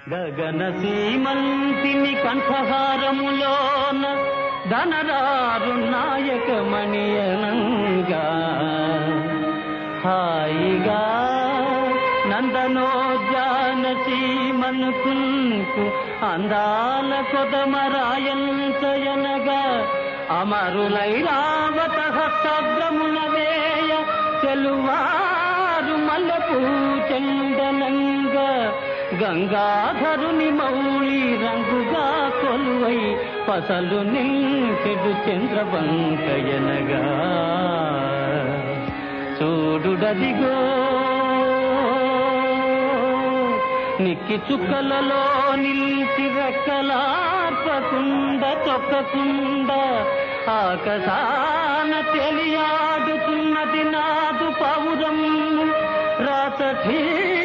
గగన సీమంతిని కంఠహారములోన ధనరారు నాయకమణియనంగా హాయిగా నందనోద్యాన సీమనుకుంకు అందాల కొదమరాయంతయనగా అమరులై రావత హస్తగ్రమున వేయ చెలువారు మల్లెపూ చెండనంగా గంగాధరుని మౌళి రంగుగా కొలువై పసలు నించెడు చంద్రవంకయనగా చూడుడదిగో నిక్కి చుక్కలలో నిలిచి రెక్కలార్పకుండ తొక్కకుండ ఆకాశాన తెలియాడుతున్నది నాదు పౌరం రాత